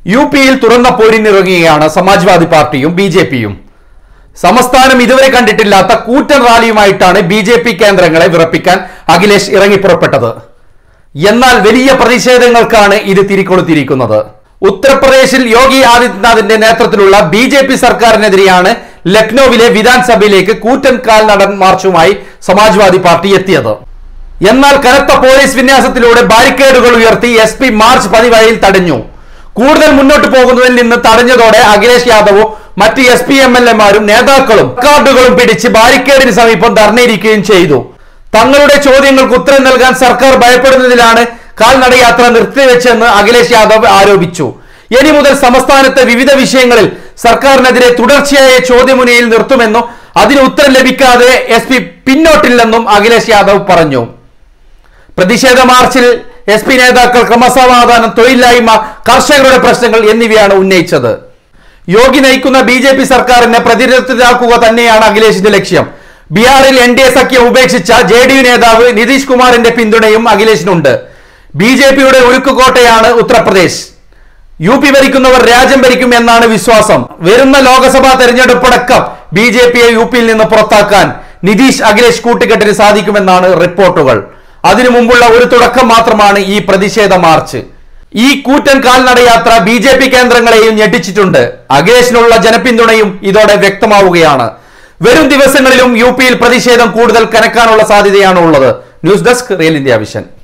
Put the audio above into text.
U പിയിൽ തുറന്ന പോരിനിറങ്ങുകയാണ് സമാജ്വാദി പാർട്ടിയും ബി ജെ പിയും സംസ്ഥാനം ഇതുവരെ കണ്ടിട്ടില്ലാത്ത കൂറ്റൻ റാലിയുമായിട്ടാണ് ബി ജെ പി കേന്ദ്രങ്ങളെ വിറപ്പിക്കാൻ അഖിലേഷ് ഇറങ്ങിപ്പുറപ്പെട്ടത് എന്നാൽ വലിയ പ്രതിഷേധങ്ങൾക്കാണ് ഇത് തിരിക്കൊളുത്തിയിരിക്കുന്നത് ഉത്തർപ്രദേശിൽ യോഗി ആദിത്യനാഥിന്റെ നേതൃത്വത്തിലുള്ള ബി ജെ പി സർക്കാരിനെതിരെയാണ് ലക്നൌവിലെ വിധാൻസഭയിലേക്ക് കൂറ്റൻ കാൽനടൻ മാർച്ചുമായി സമാജ്വാദി പാർട്ടി എത്തിയത് എന്നാൽ കനത്ത പോലീസ് വിന്യാസത്തിലൂടെ ബാരിക്കേഡുകൾ ഉയർത്തി എസ് പി മാർച്ച് പതിവഴിയിൽ തടഞ്ഞു കൂടുതൽ മുന്നോട്ട് പോകുന്നതിൽ നിന്ന് തടഞ്ഞതോടെ അഖിലേഷ് യാദവും മറ്റ് എസ് പി എം എൽ എമാരും നേതാക്കളും കാർഡുകളും പിടിച്ച് ബാരിക്കേഡിന് സമീപം ധർണയിരിക്കുകയും ചെയ്തു തങ്ങളുടെ ചോദ്യങ്ങൾക്ക് ഉത്തരം നൽകാൻ സർക്കാർ ഭയപ്പെടുന്നതിലാണ് കാൽനടയാത്ര നിർത്തിവെച്ചെന്ന് അഖിലേഷ് യാദവ് ആരോപിച്ചു ഇനി മുതൽ സംസ്ഥാനത്തെ വിവിധ വിഷയങ്ങളിൽ സർക്കാരിനെതിരെ തുടർച്ചയായ ചോദ്യമുനയിൽ നിർത്തുമെന്നും അതിന് ഉത്തരം ലഭിക്കാതെ എസ് പി പിന്നോട്ടില്ലെന്നും അഖിലേഷ് യാദവ് പറഞ്ഞു പ്രതിഷേധ മാർച്ചിൽ എസ് പി നേതാക്കൾ ക്രമസമാധാനം തൊഴിലില്ലായ്മ കർഷകരുടെ പ്രശ്നങ്ങൾ എന്നിവയാണ് ഉന്നയിച്ചത് യോഗി നയിക്കുന്ന ബി ജെ പി സർക്കാരിനെ പ്രതിരോധത്തിലാക്കുക തന്നെയാണ് അഖിലേഷിന്റെ ലക്ഷ്യം ബീഹാറിൽ എൻ ഡി എ സഖ്യം ഉപേക്ഷിച്ച ജെ ഡി യു നേതാവ് നിതീഷ് കുമാറിന്റെ പിന്തുണയും അഖിലേഷിനുണ്ട് ബി ജെ പിയുടെ ഉരുക്കുകോട്ടയാണ് ഉത്തർപ്രദേശ് യു പി ഭരിക്കുന്നവർ രാജ്യം ഭരിക്കും എന്നാണ് വിശ്വാസം വരുന്ന ലോക്സഭാ തെരഞ്ഞെടുപ്പടക്കം ബി ജെ പിയെ യു പിയിൽ നിന്ന് പുറത്താക്കാൻ നിതീഷ് അഖിലേഷ് കൂട്ടുകെട്ടിന് സാധിക്കുമെന്നാണ് റിപ്പോർട്ടുകൾ അതിനു മുമ്പുള്ള ഒരു തുടക്കം മാത്രമാണ് ഈ പ്രതിഷേധ മാർച്ച് ഈ കൂറ്റൻ കാൽനടയാത്ര ബി ജെ പി കേന്ദ്രങ്ങളെയും ഞെട്ടിച്ചിട്ടുണ്ട് അഖിലേഷിനുള്ള ജനപിന്തുണയും ഇതോടെ വ്യക്തമാവുകയാണ് വരും ദിവസങ്ങളിലും യു പിയിൽ പ്രതിഷേധം കൂടുതൽ കനക്കാനുള്ള സാധ്യതയാണ് ഉള്ളത് news desk real India vision